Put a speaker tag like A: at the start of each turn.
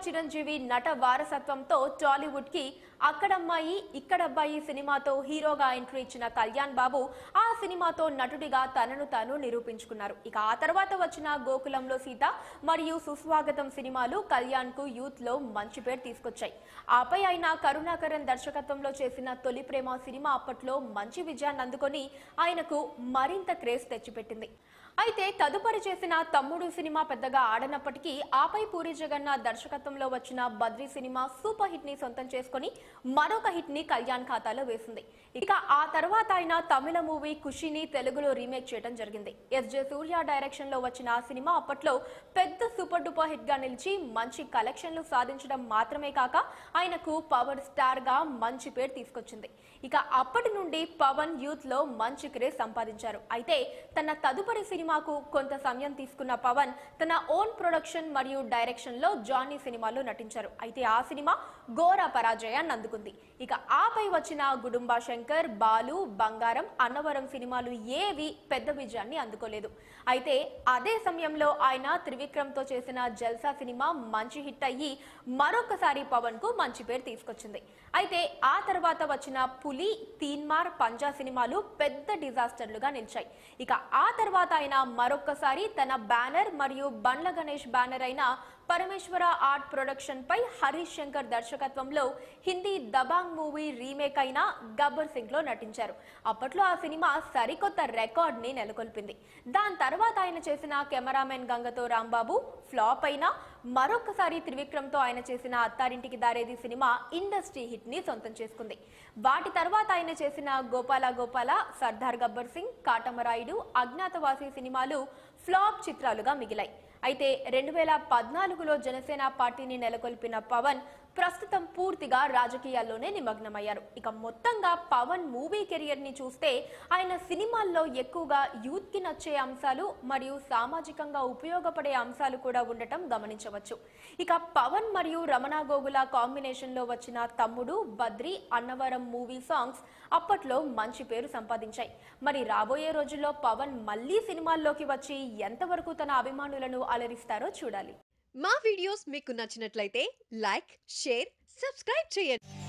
A: చిరంజీవి నట వారసత్వంతో టాలీవుడ్ కి అక్కడమ్మాయి ఇక్కడబ్బాయి సినిమాతో హీరోగా ఎంట్రీ ఇచ్చిన కళ్యాణ్ బాబు ఆ సినిమాతో నటుడిగా తనను తాను నిరూపించుకున్నారు ఇక ఆ తర్వాత వచ్చిన గోకులంలో సీత మరియు సుస్వాగతం సినిమాలు కళ్యాణ్ కు యూత్ లో మంచి పేరు తీసుకొచ్చాయి ఆపై ఆయన కరుణాకరన్ దర్శకత్వంలో చేసిన తొలి ప్రేమ సినిమా అప్పట్లో మంచి విజయాన్ని అందుకొని ఆయనకు మరింత క్రేజ్ తెచ్చిపెట్టింది అయితే తదుపరి చేసిన తమ్ముడు సినిమా పెద్దగా ఆడనప్పటికీ ఆపై పూరి జగన్నాథ్ దర్శకత్వంలో వచ్చిన బద్రీ సినిమా సూపర్ హిట్ ని సొంతం చేసుకుని మరొక హిట్ ని కళ్యాణ్ ఖాతాలో వేసింది ఇక ఆ తర్వాత ఆయన తమిళ మూవీ ఖుషిని తెలుగులో రీమేక్ చేయడం జరిగింది ఎస్ జే సూర్య డైరెక్షన్ లో వచ్చిన ఆ సినిమా అప్పట్లో పెద్ద సూపర్ డూపర్ హిట్ గా నిలిచి మంచి కలెక్షన్లు సాధించడం మాత్రమే కాక ఆయనకు పవర్ స్టార్ గా మంచి పేరు తీసుకొచ్చింది ఇక అప్పటి నుండి పవన్ యూత్ లో మంచి క్రేజ్ సంపాదించారు అయితే తన తదుపరి సినిమాకు కొంత సమయం తీసుకున్న పవన్ తన ఓన్ ప్రొడక్షన్ మరియు డైరెక్షన్ లో జానీ సినిమాలో నటించారు అయితే ఆ సినిమా ఘోర పరాజయాన్ని అందుకుంది ఇక ఆపై వచ్చిన గుడుంబా శంకర్ బాలు బంగారం అన్నవరం సినిమాలు ఏవి పెద్ద విజయాన్ని అందుకోలేదు అయితే అదే సమయంలో ఆయన త్రివిక్రమ్ తో చేసిన జల్సా సినిమా మంచి హిట్ అయ్యి మరొకసారి పవన్ కు మంచి పేరు తీసుకొచ్చింది అయితే ఆ తర్వాత వచ్చిన పులి తీన్మార్ పంజా సినిమాలు పెద్ద డిజాస్టర్లుగా నిలిచాయి ఇక ఆ తర్వాత ఆయన మరొక్కసారి తన బ్యానర్ మరియు బండ్ల గణేష్ బ్యానర్ అయిన పరమేశ్వర ఆర్ట్ ప్రొడక్షన్ పై హరీష్ శంకర్ దర్శకత్వంలో హిందీ దబాంగ్ మూవీ రీమేక్ అయిన గబ్బర్ సింగ్ లో నటించారు అప్పట్లో ఆ సినిమా సరికొత్త రికార్డ్ ని నెలకొల్పింది దాని తర్వాత ఆయన చేసిన కెమెరామెన్ గంగతో రాంబాబు ఫ్లాప్ అయినా మరొకసారి త్రివిక్రమ్ తో ఆయన చేసిన అత్తారింటికి దారేది సినిమా ఇండస్ట్రీ హిట్ ని సొంతం చేసుకుంది వాటి తర్వాత ఆయన చేసిన గోపాల గోపాల సర్దార్ గబ్బర్ సింగ్ కాటమరాయుడు అజ్ఞాతవాసి సినిమాలు ఫ్లాప్ చిత్రాలుగా మిగిలాయి అయితే రెండు వేల పద్నాలుగులో జనసేన పార్టీని నెలకొల్పిన పవన్ ప్రస్తుతం పూర్తిగా రాజకీయాల్లోనే నిమగ్నమయ్యారు ఇక మొత్తంగా పవన్ మూవీ కెరియర్ ని చూస్తే ఆయన సినిమాల్లో ఎక్కువగా యూత్ కి నచ్చే అంశాలు మరియు సామాజికంగా ఉపయోగపడే అంశాలు కూడా ఉండటం గమనించవచ్చు ఇక పవన్ మరియు రమణ గోగుల కాంబినేషన్ లో వచ్చిన తమ్ముడు బద్రి అన్నవరం మూవీ సాంగ్స్ అప్పట్లో మంచి పేరు సంపాదించాయి మరి రాబోయే రోజుల్లో పవన్ మళ్ళీ సినిమాల్లోకి వచ్చి ఎంతవరకు తన అభిమానులను అలరిస్తారో చూడాలి
B: మా వీడియోస్ మీకు నచ్చినట్లయితే లైక్ షేర్ సబ్స్క్రైబ్ చేయండి